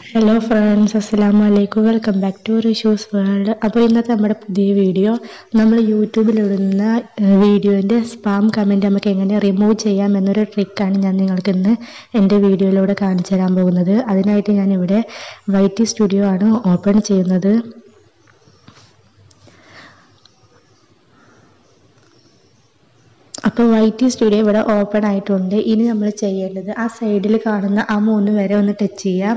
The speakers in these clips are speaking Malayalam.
ഹലോ ഫ്രണ്ട്സ് അസ്സലാമു അലൈക്കും welcome back to Rishu's world അപ്പോൾ ഇന്നത്തെ നമ്മുടെ പുതിയ വീഡിയോ നമ്മൾ യൂട്യൂബിലിടുന്ന വീഡിയോൻ്റെ സ്പാം കമൻറ്റ് നമുക്ക് എങ്ങനെ റിമൂവ് ചെയ്യാം എന്നൊരു ട്രിക്കാണ് ഞാൻ നിങ്ങൾക്ക് ഇന്ന് എൻ്റെ വീഡിയോയിലൂടെ കാണിച്ചു തരാൻ പോകുന്നത് അതിനായിട്ട് ഞാനിവിടെ വൈറ്റി സ്റ്റുഡിയോ ആണ് ഓപ്പൺ ചെയ്യുന്നത് അപ്പോൾ വൈറ്റി സ്റ്റുഡിയോ ഇവിടെ ഓപ്പൺ ആയിട്ടുണ്ട് ഇനി നമ്മൾ ചെയ്യേണ്ടത് ആ സൈഡിൽ കാണുന്ന ആ മൂന്ന് വരെ ഒന്ന് ടച്ച് ചെയ്യാം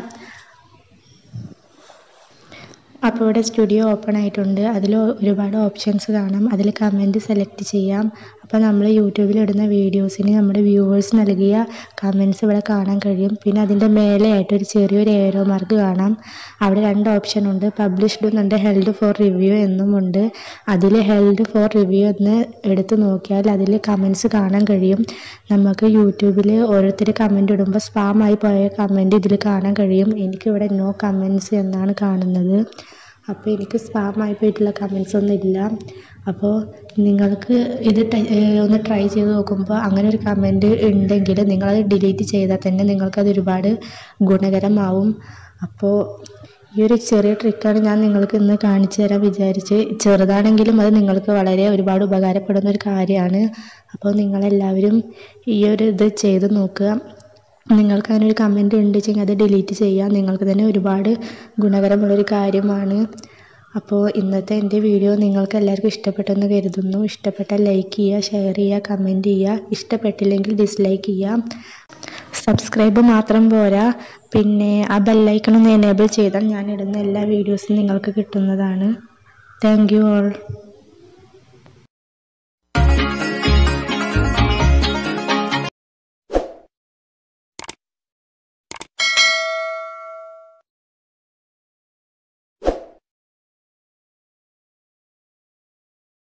അപ്പോൾ ഇവിടെ സ്റ്റുഡിയോ ഓപ്പൺ ആയിട്ടുണ്ട് അതിൽ ഒരുപാട് ഓപ്ഷൻസ് കാണാം അതിൽ കമൻറ്റ് സെലക്ട് ചെയ്യാം അപ്പോൾ നമ്മൾ യൂട്യൂബിൽ ഇടുന്ന വീഡിയോസിന് നമ്മുടെ വ്യൂവേഴ്സ് നൽകിയ കമൻറ്റ്സ് ഇവിടെ കാണാൻ കഴിയും പിന്നെ അതിൻ്റെ മേലെയായിട്ട് ഒരു ചെറിയൊരു ഏരോ മാർക്ക് കാണാം അവിടെ രണ്ട് ഓപ്ഷൻ ഉണ്ട് പബ്ലിഷ്ഡ് എന്നുണ്ട് ഹെൽഡ് ഫോർ റിവ്യൂ എന്നുമുണ്ട് അതിൽ ഹെൽഡ് ഫോർ റിവ്യൂ എന്ന് എടുത്ത് നോക്കിയാൽ അതിൽ കമൻറ്റ്സ് കാണാൻ കഴിയും നമുക്ക് യൂട്യൂബിൽ ഓരോരുത്തർ കമൻറ്റ് ഇടുമ്പോൾ സ്പാമായി പോയ കമൻറ്റ് ഇതിൽ കാണാൻ കഴിയും എനിക്കിവിടെ നോ കമൻറ്റ്സ് എന്നാണ് കാണുന്നത് അപ്പോൾ എനിക്ക് സ്പാമായി പോയിട്ടുള്ള കമൻറ്റ്സ് ഒന്നും ഇല്ല അപ്പോൾ നിങ്ങൾക്ക് ഇത് ഒന്ന് ട്രൈ ചെയ്ത് നോക്കുമ്പോൾ അങ്ങനെ ഒരു കമൻറ്റ് ഉണ്ടെങ്കിൽ നിങ്ങളത് ഡിലീറ്റ് ചെയ്താൽ തന്നെ നിങ്ങൾക്കത് ഒരുപാട് ഗുണകരമാവും അപ്പോൾ ഈ ഒരു ചെറിയ ട്രിക്കാണ് ഞാൻ നിങ്ങൾക്ക് ഇന്ന് കാണിച്ചു തരാൻ വിചാരിച്ച് ചെറുതാണെങ്കിലും അത് നിങ്ങൾക്ക് വളരെ ഒരുപാട് ഉപകാരപ്പെടുന്ന ഒരു കാര്യമാണ് അപ്പോൾ നിങ്ങളെല്ലാവരും ഈ ഒരു ഇത് ചെയ്ത് നോക്കുക നിങ്ങൾക്ക് അങ്ങനെ ഒരു കമൻറ്റ് ഉണ്ട് വെച്ചെങ്കിൽ അത് ഡിലീറ്റ് ചെയ്യുക നിങ്ങൾക്ക് തന്നെ ഒരുപാട് ഗുണകരമുള്ളൊരു കാര്യമാണ് അപ്പോൾ ഇന്നത്തെ എൻ്റെ വീഡിയോ നിങ്ങൾക്ക് എല്ലാവർക്കും ഇഷ്ടപ്പെട്ടെന്ന് കരുതുന്നു ഇഷ്ടപ്പെട്ടാൽ ലൈക്ക് ചെയ്യുക ഷെയർ ചെയ്യുക കമൻറ്റ് ചെയ്യുക ഇഷ്ടപ്പെട്ടില്ലെങ്കിൽ ഡിസ്ലൈക്ക് ചെയ്യുക സബ്സ്ക്രൈബ് മാത്രം പോരാ പിന്നെ ആ ബെല്ലൈക്കൺ ഒന്ന് എനേബിൾ ചെയ്താൽ ഞാൻ ഇടുന്ന എല്ലാ വീഡിയോസും നിങ്ങൾക്ക് കിട്ടുന്നതാണ് താങ്ക് യു ഓൾ